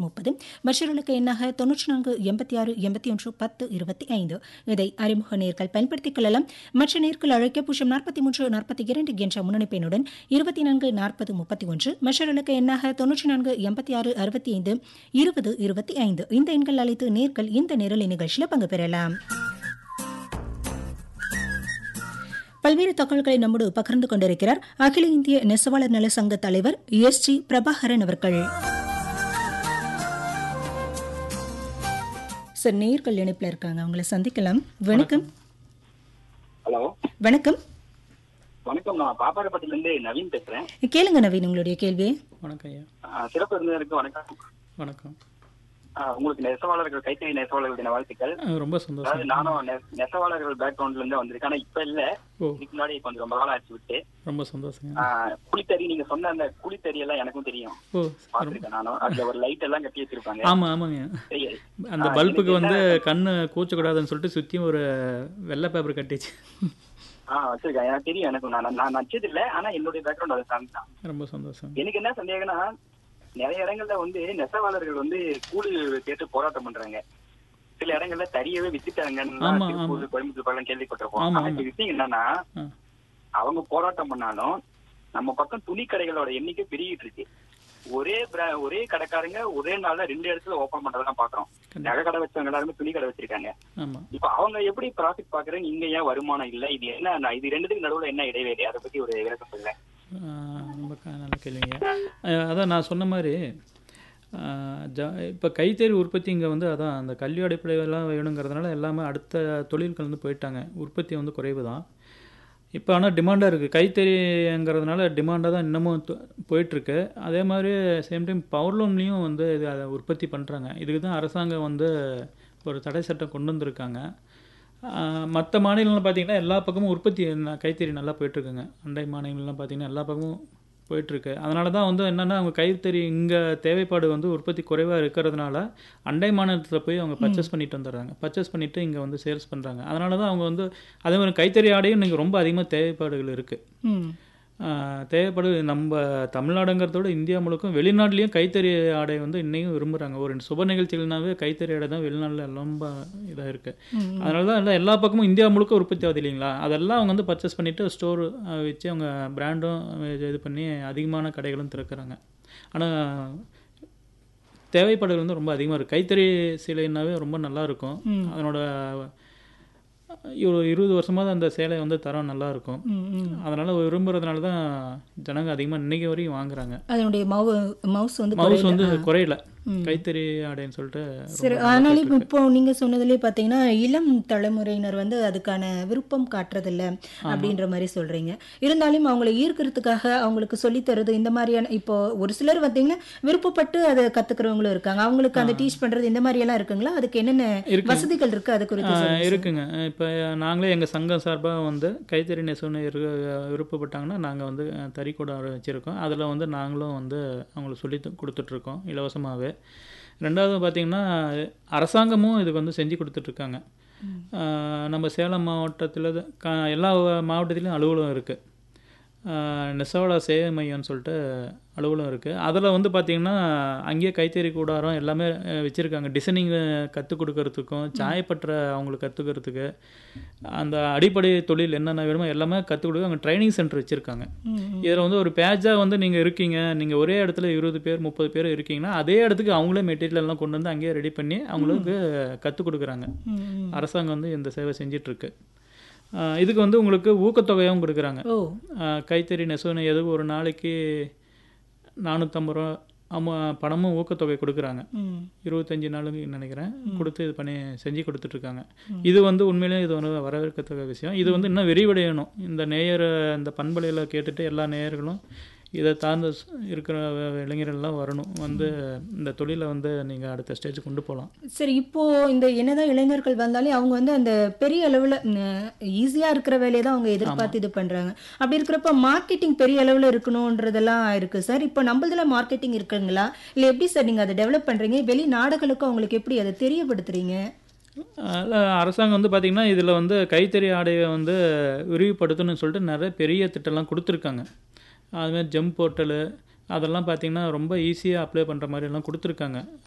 முப்பது மற்றொருளுக்கு எண்ணாக தொன்னூற்றி நான்கு எண்பத்தி ஆறு எண்பத்தி ஒன்று பத்து இருபத்தி ஐந்து இதை அறிமுக நேர்கள் பயன்படுத்திக் கொள்ளலாம் மற்ற நேர்கள் அழைக்க பூஜ்ஜியம் நாற்பத்தி மூன்று நாற்பத்தி இரண்டு என்ற முன்னணிப்பெண்ணுடன் இருபத்தி நான்கு நாற்பது முப்பத்தி ஒன்று மற்றொருளுக்கு எண்ணாக தொன்னூற்றி நான்கு எண்பத்தி ஆறு அறுபத்தி ஐந்து இருபது இருபத்தி ஐந்து இந்த எண்கள் அழைத்து நேர்கள் இந்த நேரலை நிகழ்ச்சியில் பங்கு பெறலாம் பல்வேறு தகவல்களை நம்மோடு பகிர்ந்து கொண்டிருக்கிறார் அகில இந்திய நெசவாளர் நல சங்க தலைவர் எஸ் ஜி பிரபாகரன் அவர்கள் சார் நேர்கள் இணைப்பில் இருக்காங்க அவங்கள சந்திக்கலாம் வணக்கம் ஹலோ வணக்கம் வணக்கம் நான் பாப்பாரப்பட்டில இருந்து நவீன் பேசுறேன் கேளுங்க நவீன் உங்களுடைய கேள்வியை வணக்கம் ஐயா ஆ, சிறப்பு விருந்தினருக்கு வணக்கம் வணக்கம் ஆ, உங்களுக்கு நெசவாளர்கள் கைத்தறி நெசவாளர்களுடைய வாழ்த்துக்கள் ஆ, ரொம்ப சந்தோஷம் அதாவது நானும் நெ- நெசவாளர்கள் பேக்ரவுண்ட்ல இருந்து வந்திருக்கேன் ஆனா இப்ப இல்ல ஓ இதுக்கு முன்னாடி கொஞ்சம் ரொம்ப நாள் ஆச்சு விட்டு ரொம்ப சந்தோஷங்க ஆ, குளித்தறி நீங்க சொன்ன அந்த குளித்தறி எல்லாம் எனக்கும் தெரியும் ஓ பாத்துருக்கேன் நானும் அதுல ஒரு லைட் எல்லாம் கட்டி வச்சிருப்பாங்க ஆமா ஆமாங்க சரி. அந்த ஆ, பல்புக்கு எனக்கு வந்து என்ன- கண்ணு கூச்சக்கூடாதுன்னு சொல்லிட்டு சுத்தியும் ஒரு வெள்ளை பேப்பர் கட்டிச்சு ஆ வச்சிருக்கேன் எனக்கு தெரியும் எனக்கு நான் நான் நச்சது இல்ல ஆனா என்னுடைய பேக்ரவுண்ட் அதை சார்ந்து தான் ரொம்ப சந்தோஷம் எனக்கு என்ன சந்தேகம்னா நிறைய இடங்கள்ல வந்து நெசவாளர்கள் வந்து கூலி கேட்டு போராட்டம் பண்றாங்க சில இடங்கள்ல தறியவே வித்துட்டாங்கன்னு ஆமா, திருப்பூர் கோயம்புத்தூர் பக்கம் கேள்விப்பட்டிருப்போம் ஆமா, ஆனா ஆமா. இப்ப விஷயம் என்னன்னா ஆ. அவங்க போராட்டம் பண்ணாலும் நம்ம பக்கம் துணி கடைகளோட எண்ணிக்கை பெருகிட்டு இருக்கு ஒரே bra- ஒரே கடைக்காரங்க ஒரே நாள்ல ரெண்டு இடத்துல ஓபன் பண்றதெல்லாம் பாக்குறோம் நகை கடை வச்சவங்க எல்லாருமே துணி கடை வச்சிருக்காங்க ஆமா இப்ப அவங்க எப்படி ப்ராஃபிட் பாக்குறாங்க இங்க ஏன் வருமானம் இல்ல இது என்ன இது ரெண்டுத்துக்கு நடுவுல என்ன இடைவெளி அதை பத்தி ஒரு விளக்கம் சொல்லுங்க ஆ, ரொம்ப க- நல்ல கேள்விங்க ஆ, அதான் நான் சொன்ன மாதிரி ஆ, ஜ இப்போ கைத்தறி உற்பத்தி இங்கே வந்து அதான் அந்த கல்வி அடிப்படையெல்லாம் வேணுங்கிறதுனால எல்லாமே அடுத்த தொழில்கள் வந்து போயிட்டாங்க உற்பத்தி வந்து குறைவு தான் இப்போ ஆனால் டிமாண்டாக இருக்குது கைத்தறிங்கிறதுனால டிமாண்டாக தான் இன்னமும் தொ- போயிட்டுருக்கு அதே மாதிரி சேம் டைம் பவர்லூம்லேயும் வந்து இது அதை உற்பத்தி பண்ணுறாங்க இதுக்கு தான் அரசாங்கம் வந்து ஒரு தடை சட்டம் கொண்டு வந்திருக்காங்க மற்ற மாநிலங்கள்ல பார்த்தீங்கன்னா எல்லா பக்கமும் உற்பத்தி ந- கைத்தறி நல்லா போயிட்டுருக்குங்க அண்டை மாநிலங்கள்லாம் பார்த்தீங்கன்னா எல்லா பக்கமும் போயிட்டுருக்கு அதனால தான் வந்து என்னென்னா அவங்க கைத்தறி இங்கே தேவைப்பாடு வந்து உற்பத்தி குறைவாக இருக்கிறதுனால அண்டை மாநிலத்தில் போய் அவங்க பர்ச்சேஸ் பண்ணிட்டு வந்துடுறாங்க பர்ச்சேஸ் பண்ணிவிட்டு இங்கே வந்து சேல்ஸ் பண்ணுறாங்க அதனால தான் அவங்க வந்து அதே மாதிரி கைத்தறி ஆடையும் இன்றைக்கி ரொம்ப அதிகமாக தேவைப்பாடுகள் இருக்குது ம் தேவைப்படுது நம்ம தமிழ்நாடுங்கிறத விட இந்தியா முழுக்கும் வெளிநாட்டுலேயும் கைத்தறி ஆடை வந்து இன்னையும் விரும்புகிறாங்க ஒரு சுப நிகழ்ச்சிகள்னாவே கைத்தறி ஆடை தான் வெளிநாட்டில் ரொம்ப இதாக இருக்குது அதனால தான் எல்லாம் எல்லா பக்கமும் இந்தியா முழுக்க உற்பத்தி ஆகுது இல்லைங்களா அதெல்லாம் அவங்க வந்து பர்ச்சேஸ் பண்ணிவிட்டு ஸ்டோர் வச்சு அவங்க பிராண்டும் இது பண்ணி அதிகமான கடைகளும் திறக்கிறாங்க ஆனால் தேவைப்பாடுகள் வந்து ரொம்ப அதிகமாக இருக்குது கைத்தறி சிலைன்னாவே ரொம்ப நல்லா இருக்கும் அதனோட ஒரு இருபது வருஷமாக அந்த சேலை வந்து தரம் நல்லா இருக்கும் ம், ம். அதனால விரும்புறதுனால தான் ஜனங்க அதிகமாக இன்னைக்கு வரையும் வாங்குறாங்க அதனுடைய மவு மவுஸ் வந்து மவுஸ் வந்து குறையல. குறையல கைத்தறி ஆடைன்னு சொல்லிட்டு சரி ரொம்ப ஆனாலும் இப்போ நீங்க சொன்னதுலயே பாத்தீங்கன்னா இளம் தலைமுறையினர் வந்து அதுக்கான விருப்பம் காட்டுறதில்ல அப்படின்ற மாதிரி சொல்றீங்க இருந்தாலும் அவங்களை ஈர்க்கிறதுக்காக அவங்களுக்கு சொல்லித் தருது இந்த மாதிரியான இப்போ ஒரு சிலர் பார்த்தீங்கன்னா விருப்பப்பட்டு அதை கத்துக்கிறவங்களும் இருக்காங்க அவங்களுக்கு அந்த டீச் பண்றது இந்த மாதிரி எல்லாம் இருக்குங்களா அதுக்கு என்னென்ன இருக்குங்க. வசதிகள் இருக்கு அது குறித்து ஆ, சொல்லுங்க சார். இருக்குங்க இப்போ நாங்களே எங்கள் சங்கம் சார்பாக வந்து கைத்தறி நெசவுன்னு இரு விருப்பப்பட்டாங்கன்னா நாங்கள் வந்து அஹ், தறிக்கூடம் வச்சுருக்கோம் அதில் வந்து நாங்களும் வந்து அவங்களுக்கு சொல்லி த- கொடுத்துட்ருக்கோம் இலவசமாகவே ரெண்டாவது பார்த்திங்கன்னா அரசாங்கமும் இதுக்கு வந்து செஞ்சு கொடுத்துட்ருக்காங்க நம்ம சேலம் மாவட்டத்தில் க எல்லா மாவட்டத்திலையும் அலுவலகம் இருக்குது நெசவாள சேவை மையம்னு சொல்லிட்டு அலுவலகம் இருக்குது அதில் வந்து பார்த்திங்கன்னா அங்கேயே கைத்தறி கூடாரம் எல்லாமே வச்சுருக்காங்க டிசைனிங் கற்றுக் கொடுக்கறதுக்கும் சாயப்பற்ற அவங்களுக்கு கற்றுக்கிறதுக்கு அந்த அடிப்படை தொழில் என்னென்ன வேணுமோ எல்லாமே கற்றுக் கொடுக்க அங்கே ட்ரைனிங் சென்டர் வச்சுருக்காங்க ம், ம். இதில் வந்து ஒரு பேட்சாக வந்து நீங்கள் இருக்கீங்க நீங்கள் ஒரே இடத்துல இருபது பேர் முப்பது பேர் இருக்கீங்கன்னா அதே இடத்துக்கு அவங்களே மெட்டீரியல் எல்லாம் கொண்டு வந்து அங்கேயே ரெடி பண்ணி அவங்களுக்கு கற்றுக் கொடுக்குறாங்க ம், ம். அரசாங்கம் வந்து இந்த சேவை செஞ்சிட்ருக்கு இதுக்கு வந்து உங்களுக்கு ஊக்கத்தொகையும் கொடுக்குறாங்க ஓ ஆஹ் கைத்தறி நெசவுன்னு எதுக்கு ஒரு நாளைக்கு நானூற்றம்பது ரூபா ஆமா பணமும் ஊக்கத்தொகை கொடுக்குறாங்க ம் இருபத்தஞ்சி நாளுக்கு நினைக்கிறேன் கொடுத்து இது பண்ணி செஞ்சு கொடுத்துட்ருக்காங்க இது வந்து உண்மையிலேயே இது வந்து வரவேற்கத்தக்க விஷயம் இது வந்து இன்னும் விரிவடையணும் இந்த நேயர் இந்த பண்பலையில் கேட்டுட்டு எல்லா நேயர்களும் இதை சார்ந்து ஸ்- இருக்கிற வ- இளைஞர்கள்லாம் வரணும் வந்து இந்த தொழிலை வந்து நீங்கள் அடுத்த ஸ்டேஜ் கொண்டு போகலாம் சரி இப்போ இந்த என்னதான் இளைஞர்கள் வந்தாலே அவங்க வந்து அந்த பெரிய அளவுல ஈஸியா இருக்கிற வேலையை தான் அவங்க எதிர்பார்த்து இது பண்றாங்க அப்படி இருக்கிறப்ப மார்க்கெட்டிங் பெரிய அளவுல இருக்கணும்ன்றதெல்லாம் இருக்கு சார் இப்போ நம்மளதுல மார்க்கெட்டிங் இருக்குங்களா இல்ல எப்படி சார் நீங்க அதை டெவலப் பண்றீங்க வெளி நாடுகளுக்கும் அவங்களுக்கு எப்படி அதை தெரியப்படுத்துறீங்க அதில் அரசாங்கம் வந்து பார்த்திங்கன்னா இதில் வந்து கைத்தறி ஆடையை வந்து விரிவுபடுத்தணும்னு சொல்லிட்டு நிறைய பெரிய திட்டம்லாம் கொடுத்துருக்காங்க அதுமாதிரி ஜெம் போர்ட்டலு அதெல்லாம் பார்த்திங்கன்னா ரொம்ப ஈஸியாக அப்ளை பண்ணுற மாதிரி எல்லாம் கொடுத்துருக்காங்க